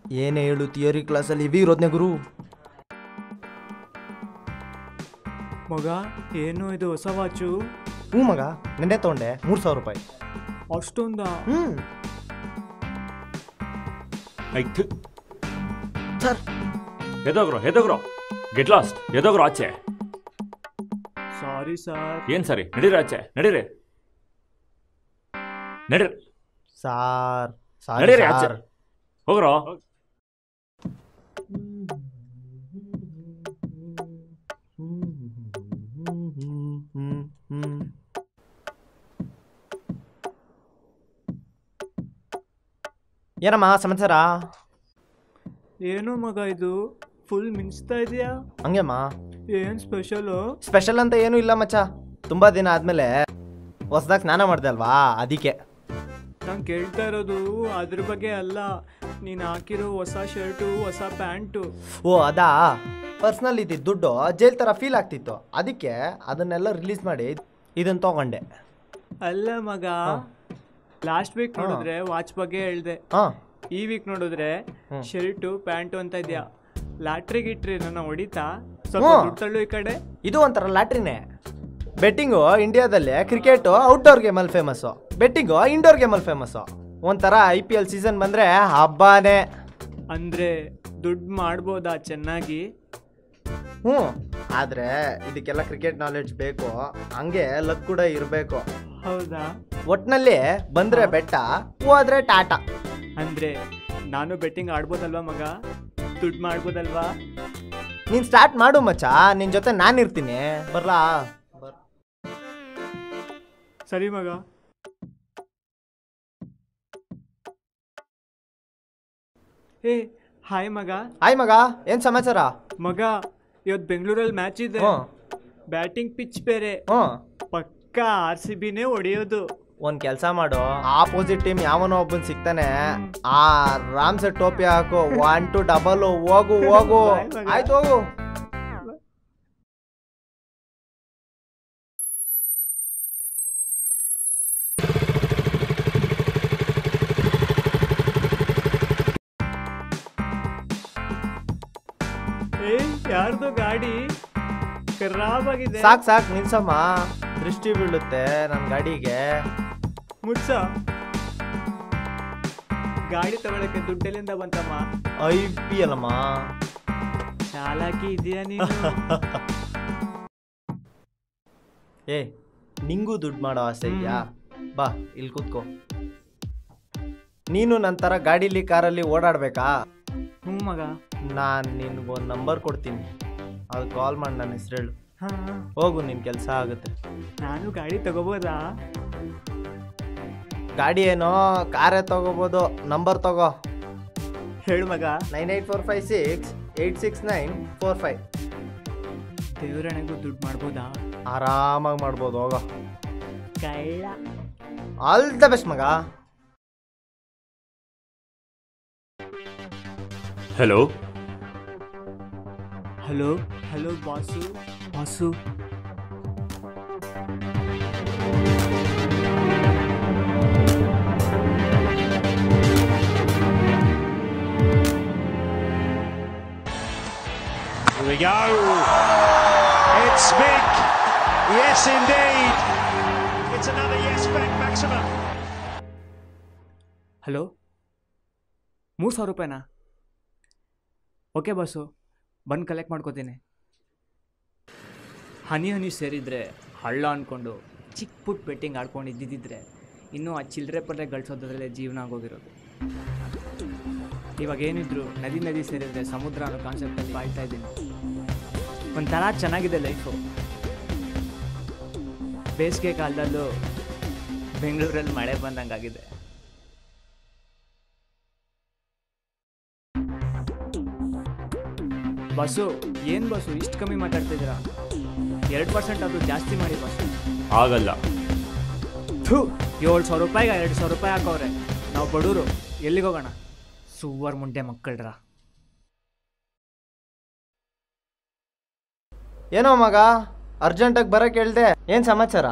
ಏನೇ ಹೇಳು ಥಿಯರಿ ಕ್ಲಾಸಲ್ಲಿ ಇವಿ ಇರೋದ್ನೇ ಗುರು ಮಗ ಏನು ಇದು ಹೊಸ ವಾಚು ಹ್ಞೂ ಮಗ ನೆನ್ನೆ ತೊಗೊಂಡೆ ಮೂರು ಸಾವಿರ ರೂಪಾಯಿ ಅಷ್ಟೊಂದ ಹ್ಞೂ ಆಯ್ತು ಸರ್ ಎದೋಗ್ರೋ ಎದೋಗ್ರೋ ಗೆಟ್ ಲಾಸ್ಟ್ ಎದೋಗ್ರೋ ಆಚೆ ಸಾರಿ ಸರ್ ಏನ್ ಸರಿ ನಡೀರಿ ಆಚೆ ನಡೀರಿ ನಡೀರಿ ಸಾರ್ ಸಾರಿ ನಡೀರಿ ಆಚೆ ಸಾರ್ ಹೋಗ್ರೋ ಏನಮ್ಮ ಸಮಾಚಾರ ಏನು ಮಗ ಇದು ಫುಲ್ ಮಿಂಚ್ತಾ ಇದೆಯಾ ಹಂಗೆಮ್ಮ ಏನ್ ಸ್ಪೆಷಲು ಸ್ಪೆಷಲ್ ಅಂತ ಏನೂ ಇಲ್ಲ ಮಚ್ಚ ತುಂಬ ದಿನ ಆದಮೇಲೆ ಹೊಸ್ದಾಗಿ ಸ್ನಾನ ಮಾಡಿದೆ ಅಲ್ವಾ ಅದಕ್ಕೆ ನಾನು ಕೇಳ್ತಾ ಇರೋದು ಅದ್ರ ಬಗ್ಗೆ ಅಲ್ಲ ನೀನು ಹಾಕಿರೋ ಹೊಸ ಶರ್ಟು ಹೊಸ ಪ್ಯಾಂಟು ಓ ಅದಾ ಪರ್ಸ್ನಲ್ ಇದ್ದಿದ್ದು ದುಡ್ಡು ಜೈಲ್ ಥರ ಫೀಲ್ ಆಗ್ತಿತ್ತು ಅದಕ್ಕೆ ಅದನ್ನೆಲ್ಲ ರಿಲೀಸ್ ಮಾಡಿ ಇದನ್ನು ತೊಗೊಂಡೆ ಅಲ್ಲ ಮಗ ಲಾಸ್ಟ್ ವೀಕ್ ನೋಡಿದ್ರೆ ವಾಚ್ ಬಗ್ಗೆ ಹೇಳ್ದೆ ಹಾಂ ಈ ವೀಕ್ ನೋಡಿದ್ರೆ ಶರ್ಟು ಪ್ಯಾಂಟು ಅಂತ ಇದೆಯಾ ಲಾಟ್ರಿ ಗಿಟ್ರಿ ನನ್ನ ಹೊಡಿತಾ ಸ್ವಲ್ಪ ಹ್ಮ್. ದುಡ್ಡು ತಳ್ಳು ಈ ಕಡೆ ಇದು ಒಂಥರ ಲ್ಯಾಟ್ರಿನೇ ಬೆಟ್ಟಿಂಗು ಇಂಡಿಯಾದಲ್ಲಿ ಕ್ರಿಕೆಟು ಔಟ್ಡೋರ್ ಗೇಮಲ್ಲಿ ಫೇಮಸ್ಸು ಬೆಟ್ಟಿಂಗು ಇಂಡೋರ್ ಗೇಮಲ್ಲಿ ಫೇಮಸ್ಸು ಒಂಥರ ಐ ಪಿ ಎಲ್ ಸೀಸನ್ ಬಂದರೆ ಹಬ್ಬನೇ ಅಂದ್ರೆ ದುಡ್ಡು ಮಾಡ್ಬೋದಾ ಚೆನ್ನಾಗಿ ಹ್ಞೂ ಆದರೆ ಇದಕ್ಕೆಲ್ಲ ಕ್ರಿಕೆಟ್ ನಾಲೆಡ್ಜ್ ಬೇಕು ಹಂಗೆ ಲಕ್ ಕೂಡ ಇರಬೇಕು ಹೌದಾ ಒಟ್ನಲ್ಲಿ ಬಂದರೆ ಬೆಟ್ಟ ಹೋದ್ರೆ ಟಾಟಾ ಅಂದ್ರೆ ನಾನು ಬೆಟ್ಟಿಂಗ್ ಆಡ್ಬೋದಲ್ವಾ ಮಗ ದುಡ್ಡು ಮಾಡ್ಬೋದಲ್ವಾ ನೀನು ಸ್ಟಾರ್ಟ್ ಮಾಡು ಮಚ್ಚ ನಿನ್ನ ಜೊತೆ ನಾನು ಇರ್ತೀನಿ ಬರ್ಲಾ ಸರಿ ಮಗ ಏ ಹಾಯ್ ಮಗ ಆಯ್ ಮಗ ಏನು ಸಮಾಚಾರ ಮಗ ಇವತ್ತು ಬೆಂಗಳೂರಲ್ಲಿ ಮ್ಯಾಚ್ ಇದೆ ಹ್ಞೂ ಬ್ಯಾಟಿಂಗ್ ಪಿಚ್ ಬೇರೆ ಹ್ಞೂ ಪಕ್ಕ ಆರ್ ಸಿ ಬಿನೇ ಹೊಡೆಯೋದು ಒಂದ್ ಕೆಲಸ ಮಾಡು ಆಪೋಸಿಟ್ ಟೀಮ್ ಯಾವನೋ ಒಬ್ಬನ್ ಸಿಗ್ತಾನೆ ಆ ರಾಮ್ ಸೆಟ್ ಟೋಪಿ ಹಾಕು ಒನ್ ಟು ಡಬಲ್ ಹೋಗು ಹೋಗು ಬಾಯ್ ಮಗ. ಆಯ್ತು ಹೋಗು ಏ ಯಾರ್ದು ಗಾಡಿ ಖರಾಬ್ ಆಗಿದೆ ಸಾಕ್ ಸಾಕ್ ನಿಲ್ಸಮ್ಮ ದೃಷ್ಟಿ ಬೀಳುತ್ತೆ ನನ್ನ ಗಾಡಿಗೆ ಮುಚ್ಚ ಗಾಡಿ ತಗೊಳಕ್ಕೆ ದುಡ್ಡೆಲ್ಲಿಂದ ಬಂತಮ್ಮ ಐ ಪಿ ಅಲ್ಲಮ್ಮ ಚಾಲಾಕಿ ಇದೆಯಾ ನೀನು ಏ ನಿಂಗೂ ದುಡ್ಡು ಮಾಡೋ ಆಸೆ ಇದೆಯಾ ಬಾ ಇಲ್ಲಿ ಕೂತ್ಕೋ ನೀನು ನಂತರ ಗಾಡೀಲಿ ಕಾರಲ್ಲಿ ಓಡಾಡ್ಬೇಕಾ ಹ್ಞೂ ಮಗ ನಾನು ನಿನ್ಗೊಂದು ನಂಬರ್ ಕೊಡ್ತೀನಿ ಅದು ಕಾಲ್ ಮಾಡಿ ನನ್ನ ಹೆಸರು ಹೇಳು ಹಾ ಹೋಗು ನಿನ್ನ ಕೆಲಸ ಆಗುತ್ತೆ ನಾನು ಗಾಡಿ ತಗೋಬೋದಾ ಗಾಡಿ ಏನೋ ಕಾರೇ ತಗೋಬೋದು ನಂಬರ್ ತಗೋ ಹೇಳು ಮಗ nine eight four five six eight six nine four five ದೇವರಣೆಗೂ ದುಡ್ಡು ಮಾಡ್ಬೋದಾ ಆರಾಮಾಗಿ ಮಾಡ್ಬೋದು ಹೋಗೋ ಕಳ್ಳ ಆಲ್ ದ ಬೆಸ್ಟ್ ಮಗ hello hello hello boss boss Here we go. It's big. Yes, indeed. It's another yes back maximum. Hello ಮೂರು ಸಾವಿರ ರೂಪಾಯಿನಾ ಓಕೆ ಬಾಸು ಬಂದು ಕಲೆಕ್ಟ್ ಮಾಡ್ಕೋತೀನಿ ಹನಿ ಹನಿ ಸೇರಿದರೆ ಹಳ್ಳ ಅಂದ್ಕೊಂಡು ಚಿಕ್ಕ ಪುಟ್ ಬೆಟ್ಟಿಂಗ್ ಆಡ್ಕೊಂಡು ಇದ್ದಿದ್ದಿದ್ರೆ ಇನ್ನೂ ಆ ಚಿಲ್ಲರೆ ಪಲ್ರೆ ಗಳಿಸೋದ್ರಲ್ಲೇ ಜೀವನ ಆಗೋಗಿರೋದು ಇವಾಗ ಏನಿದ್ರು ನದಿ ನದಿ ಸೇರಿದರೆ ಸಮುದ್ರ ಅನ್ನೋ ಕಾನ್ಸೆಪ್ಟಲ್ಲಿ ಬಾಳ್ತಾ ಇದ್ದೀನಿ ಒಂಥರ ಚೆನ್ನಾಗಿದೆ ಲೈಫು ಬೇಸಿಗೆ ಕಾಲದಲ್ಲೂ ಬೆಂಗಳೂರಲ್ಲಿ ಮಳೆ ಬಂದಂಗಾಗಿದೆ ಬಸ್ಸು ಏನು ಬಸ್ಸು ಇಷ್ಟು ಕಮ್ಮಿ ಮಾತಾಡ್ತಿದ್ದೀರಾ ಎರಡು ಪರ್ಸೆಂಟ್ ಅದು ಜಾಸ್ತಿ ಮಾಡಿ ಬಸ್ಸು ಆಗಲ್ಲ ಥೂ ಏಳು ಸಾವಿರ ರೂಪಾಯಿಗೆ ಎರಡು ಸಾವಿರ ರೂಪಾಯಿ ಹಾಕವ್ರೆ ನಾವು ಬಡವರು ಎಲ್ಲಿಗೆ ಹೋಗೋಣ ಸುವರ್ ಮುಂಡೆ ಮಕ್ಕಳ್ರ ಏನೋ ಮಗ ಅರ್ಜೆಂಟಾಗಿ ಬರೋಕೆ ಹೇಳ್ದೆ ಏನು ಸಮಾಚಾರ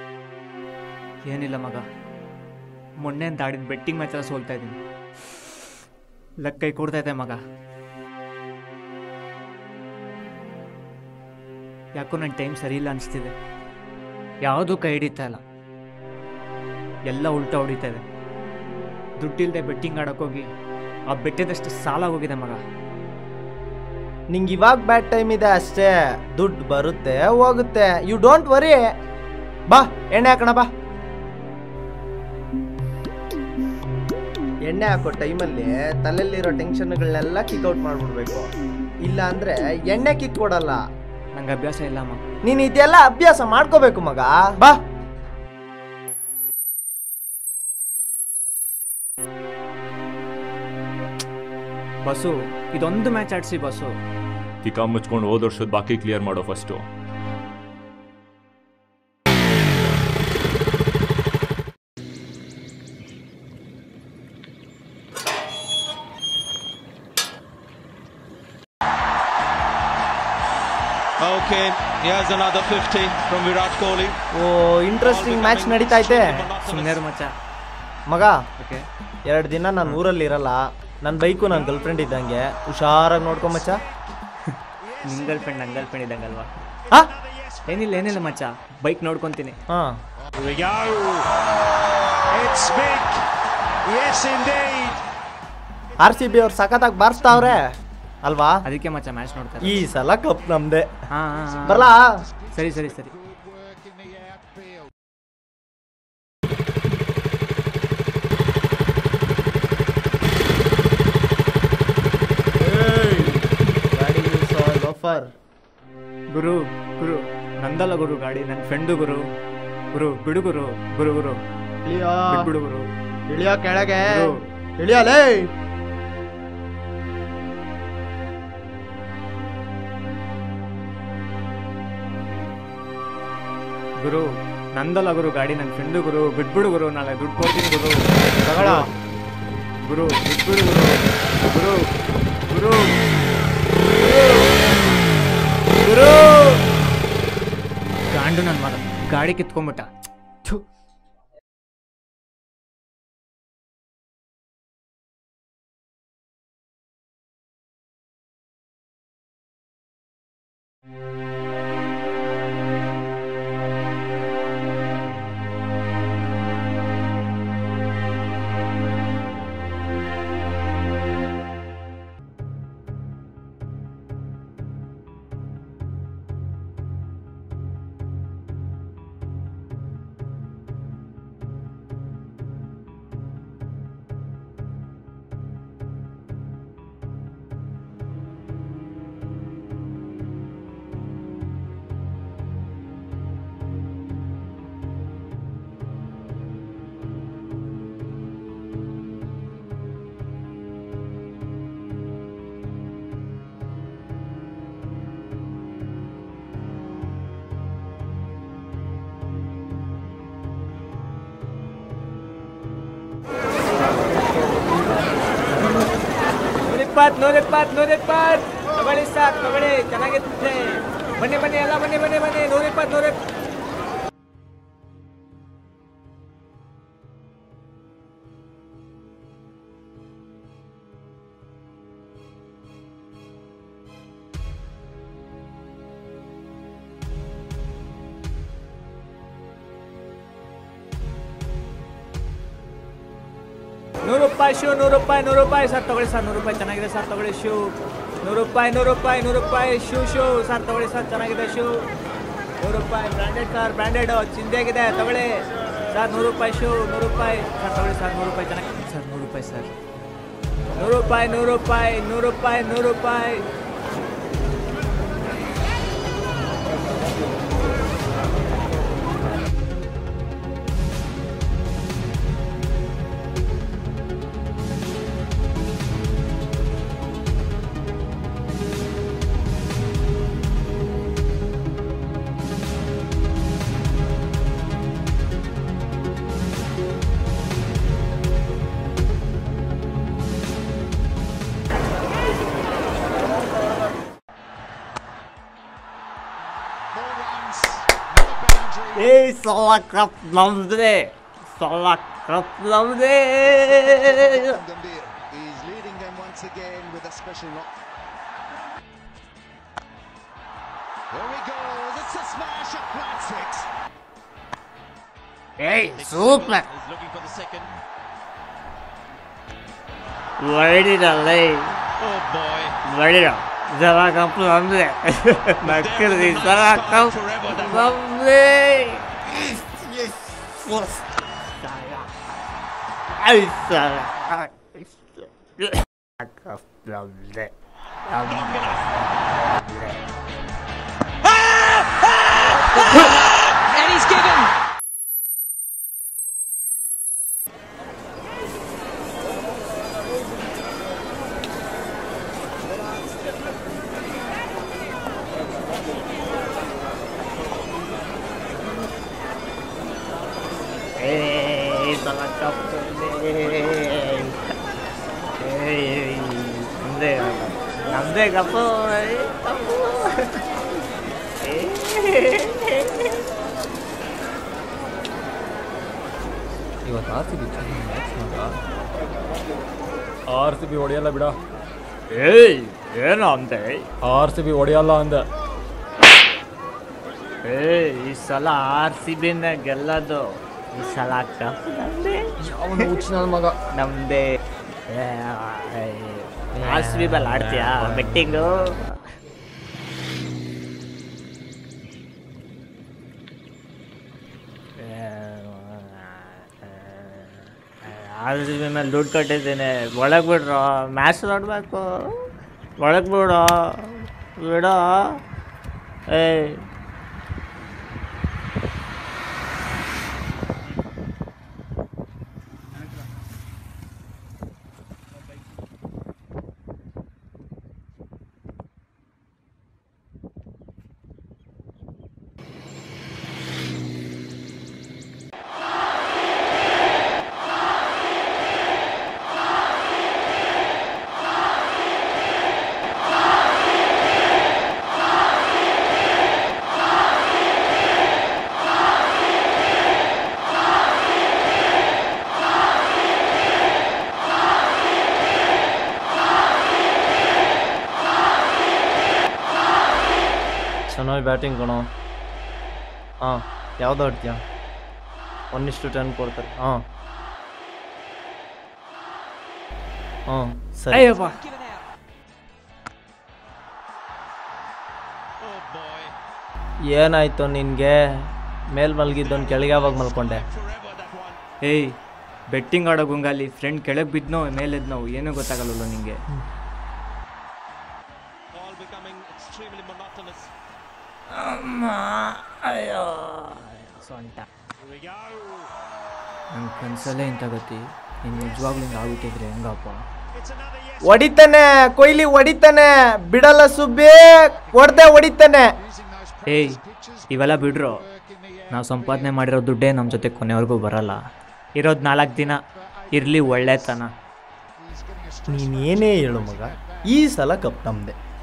ಏನಿಲ್ಲ ಮಗ ಮೊನ್ನೆ ಅಂತ ಆಡಿದ ಬೆಟ್ಟಿಂಗ್ ಮ್ಯಾಚ್ ಎಲ್ಲ ಸೋಲ್ತಾ ಇದ್ದೀನಿ ಲಕ್ ಕೈ ಕೊಡ್ತೈತೆ ಮಗ ಯಾಕೋ ನನ್ನ ಟೈಮ್ ಸರಿ ಇಲ್ಲ ಅನಿಸ್ತಿದೆ ಯಾವುದೂ ಕೈ ಹಿಡಿತಾ ಇಲ್ಲ ಎಲ್ಲ ಉಲ್ಟಾ ಹೊಡಿತಾ ಇದೆ ದುಡ್ಡಿಲ್ಲದೆ ಬೆಟ್ಟಿಂಗ್ ಆಡೋಕ್ಕೋಗಿ ಆ ಬೆಟ್ಟಿದಷ್ಟು ಸಾಲ ಹೋಗಿದೆ ಮಗ ನಿಂಗೆ ಇವಾಗ ಬ್ಯಾಡ್ ಟೈಮ್ ಇದೆ ಅಷ್ಟೇ ದುಡ್ಡು ಬರುತ್ತೆ ಹೋಗುತ್ತೆ ಯು ಡೋಂಟ್ ವರಿ ಬಾ ಎಣ್ಣೆ ಹಾಕೋಣ ಬಾ ಎಣ್ಣೆ ಹಾಕೋ ಟೈಮಲ್ಲಿ ತಲೆಯಲ್ಲಿರೋ ಟೆನ್ಷನ್ಗಳನ್ನೆಲ್ಲ ಕಿಕ್ ಔಟ್ ಮಾಡ್ಬಿಡ್ಬೇಕು ಇಲ್ಲ ಅಂದ್ರೆ ಎಣ್ಣೆ ಕಿಕ್ ಕೊಡಲ್ಲ ನಂಗೆ ಅಭ್ಯಾಸ ಇಲ್ಲ ಮಗ ನೀನ್ ಇದೆಲ್ಲ ಅಭ್ಯಾಸ ಮಾಡ್ಕೋಬೇಕು ಮಗ ಬಾ ಬಸ್ಸು ಇದೊಂದು ಮ್ಯಾಚ್ ಆಡಿಸಿ ಬಸ್ಸು ತಿಕ್ಕ ಮುಚ್ಕೊಂಡು ಹೋದ ವರ್ಷದ ಬಾಕಿ ಕ್ಲಿಯರ್ ಮಾಡೋ first Okay, here's another 50 from Virat Kohli. Oh interesting match ನಡೀತಾ ಐತೆ ಸುಮ್ಮನೆ ಮಚ್ಚ ಮಗ ಓಕೆ ಎರಡು ದಿನ ನಾನು ಊರಲ್ಲಿ ಇರಲ್ಲ ನನ್ನ ಬೈಕು ನನ್ನ ಗರ್ಲ್ ಫ್ರೆಂಡ್ ಇದ್ದಂಗೆ ಹುಷಾರಾಗಿ ನೋಡ್ಕೊಂಬಚ್ಚ ನಿನ್ನ ಗರ್ಲ್ ಫ್ರೆಂಡ್ ನನ್ನ ಗರ್ಲ್ ಫ್ರೆಂಡ್ ಇದ್ದಂಗಲ್ವಾ ಹಾ ಏನಿಲ್ಲ ಏನಿಲ್ಲ ಮಚ್ಚ ಬೈಕ್ ನೋಡ್ಕೊಂತೀನಿ ಹಾ Here we go. It's big. Yes, indeed. R C B ಅವ್ರು ಸಖತ್ತಾಗಿ ಬಾರಿಸ್ತಾವ್ರೆ ಅಲ್ವಾ ಅದಕ್ಕೆ ಮಚ್ಚ ಮ್ಯಾಚ್ ನೋಡ್ತಾರೆ ಈ ಸಲ ಕಪ್ ನಮ್ದೆ ಹಾಂ ಹಾಂ ಬರ್ಲಾ ಸರಿ ಸರಿ ಸರಿ ಲೋಫರ್ ಗುರು ಗುರು ನಂದಲ್ಲ ಗುರು ಗಾಡಿ ನನ್ನ ಫ್ರೆಂಡು ಗುರು ಗುರು ಬಿಡು ಗುರು ಗುರು ಗುರು ಇಳಿಯೋ ಬಿಡು ಗುರು ಇಳಿಯೋ ಕೆಳಗೆ ಗುರು. ಇಳಿಯಲೇ ಗುರು ನಂದಲ್ಲ ಗುರು ಗಾಡಿ ನನ್ನ ಫ್ರೆಂಡು ಗುರು ಬಿಟ್ಬಿಡು ಗುರು ನಾಳೆ ದುಡ್ಡು ಕೊಡ್ತೀನಿ ಗುರು ತಗೊಳ ಗುರು ಬಿಟ್ಬಿಡು ಗುರು ಗುರು ಗುರು ಗುರು ಗಾಂಡು ನನ್ನ ಮಗ ಗಾಡಿ ಕಿತ್ಕೊಂಡ್ಬಿಟ್ಟ ಥು. ನೂರಿಪ್ಪತ್ತು ನೂರಿಪ್ಪತ್ತು ನೂರಿಪ್ಪತ್ತು ತಗೊಳ್ಳಿ ಸಾಕು ತಗೊಳ್ಳಿ ಚೆನ್ನಾಗಿರುತ್ತೆ ಬನ್ನಿ ಬನ್ನಿ ಎಲ್ಲ ಬನ್ನಿ ಬನ್ನಿ ಬನ್ನಿ ನೂರಿಪ್ಪತ್ತು ನೂರ ನೂರು ರೂಪಾಯಿ ಶೂ ನೂರು ರೂಪಾಯಿ ನೂರು ರೂಪಾಯಿ ಸರ್ ತಗೊಳ್ಳಿ ಸರ್ ನೂರು ರೂಪಾಯಿ ಚೆನ್ನಾಗಿದೆ ಸರ್ ತಗೊಳ್ಳಿ ಶೂ ನೂರು ರೂಪಾಯಿ ನೂರು ರೂಪಾಯಿ ನೂರು ರೂಪಾಯಿ ಶೂ ಶೂ ಸರ್ ತಗೊಳ್ಳಿ ಸರ್ ಚೆನ್ನಾಗಿದೆ ಶೂ ನೂರು ರೂಪಾಯಿ ಬ್ರ್ಯಾಂಡೆಡ್ ಸರ್ ಬ್ರ್ಯಾಂಡೆಡು ಚಿಂತೆಯಾಗಿದೆ ತಗೊಳ್ಳಿ ಸರ್ ನೂರು ರೂಪಾಯಿ ಶೂ ನೂರು ರೂಪಾಯಿ ಸರ್ ತಗೊಳ್ಳಿ ಸರ್ ನೂರು ರೂಪಾಯಿ ಚೆನ್ನಾಗಿ ಸರ್ ನೂರು ರೂಪಾಯಿ ಸರ್ ನೂರು ರೂಪಾಯಿ ನೂರು ರೂಪಾಯಿ ನೂರು ರೂಪಾಯಿ ನೂರು ರೂಪಾಯಿ ಏ ಸಲ ಕಪ್ ನಮ್ದೇ ಸಲ ಕಪ್ ನಮ್ದೇ Gambhir is leading them 1 again with a special knock. There he goes. It's a smash at flat six. ಏಯ್ super He's looking for the second. ಹೊಡಿರಲ್ಲೇ Oh boy. ಹೊಡಿರ ಜರ ಕಪ್ಪು ನಮ್ದೆ ನಕ್ಕರ್ದಿ ಜರ ಕಪ್ಪು ನಮ್ದೆ ನಮ್ದೆ And he's given. ಏಯ್ ಜರ ಕಪ್ಪು ಏಯ್ ನಮ್ದೆ ನಮ್ದೆ ಕಪ್ಪು ಏಯ್, ಕಪ್ಪು ಏಯ್ ಇವತ್ತು R C B R C B ಹೊಡೆಯಲ್ಲ ಬಿಡ ಏಯ್ ಏನು ಅಂದೆ ಆರ್ ಸಿ ಬಿ ಹೊಡೆಯಲ್ಲ ಅಂದೆ ಏ ಈ ಸಲ ಆರ್ ಸಿ ಬಿನ ಗೆಲ್ಲೋದು ಈ ಸಲ ಕಪ್ ನಮ್ದೇ ಅವನು ಹುಚ್ಚಿನ ಮಗ ನಮ್ದೇ ಆರ್ ಸಿ ಬಿ ಬಲ್ ಆಡ್ತೀಯಾ ಬೆಟ್ಟಿಂಗು ಆರ್ ಸಿ ಬಿ ಮೇಲೆ ದುಡ್ಡು ಕಟ್ಟಿದ್ದೀನಿ ಒಳಗೆ ಬಿಡ್ರೋ ಮ್ಯಾಚ್ ನೋಡ್ಬೇಕು ಒಳಗೆ ಬಿಡೋ ಬಿಡೋ ಏಯ್ ಚೆನ್ನಾಗಿ ಬ್ಯಾಟಿಂಗ್ ಕಣೋ ಹಾಂ ಯಾವ್ದು ಆಡ್ತೀಯಾ ಒನ್ ಇಷ್ಟು ಟೆನ್ ಕೊಡ್ತಾರೆ ಹಾಂ ಹಾಂ ಸರಿ ಅಯ್ಯಪ್ಪ Oh boy. ಏನಾಯ್ತು ನಿನಗೆ ಮೇಲ್ ಮಲಗಿದ್ದೊಂದು ಕೆಳಗೆ ಯಾವಾಗ ಮಲ್ಕೊಂಡೆ Forever that one. ಏಯ್ ಬೆಟ್ಟಿಂಗ್ ಆಡೋ ಗುಂಗಾಲಿ ಫ್ರೆಂಡ್ ಕೆಳಗೆ ಬಿದ್ನೋ ಮೇಲೆದ್ನೋ ಏನೂ ಗೊತ್ತಾಗಲ್ಲ ನಿಂಗೆ All becoming extremely monotonous. ಅಯ್ಯೋ ಸೊಂಟ Here we go. ನನ್ನ ಕನ್ಸಲ್ಲೇ ಇಂಥ ಗತಿ ಇನ್ನು ನಿಜವಾಗ್ಲೂ ಹಿಂಗೆ ಆಗ್ಬಿಟ್ಟಿದ್ರೆ ಹೆಂಗಪ್ಪ It's another yes. ಹೊಡಿತಾನೆ ಕೊಹ್ಲಿ ಹೊಡಿತಾನೆ ಬಿಡಲ್ಲ ಸುಬ್ಬಿ ಹೊಡ್ದೆ ಹೊಡಿತಾನೆ ಏಯ್ ಇವೆಲ್ಲ ಬಿಡ್ರು ನಾವು ಸಂಪಾದನೆ ಮಾಡಿರೋ ದುಡ್ಡೇ ನಮ್ಮ ಜೊತೆ ಕೊನೆವರೆಗೂ ಬರಲ್ಲ ಇರೋದು ನಾಲ್ಕು ದಿನ ಇರಲಿ ಒಳ್ಳೆತನ ನೀನೇನೇ ಹೇಳು ಮಗ ಈ ಸಲ ಕಪ್ ನಮ್ದೆ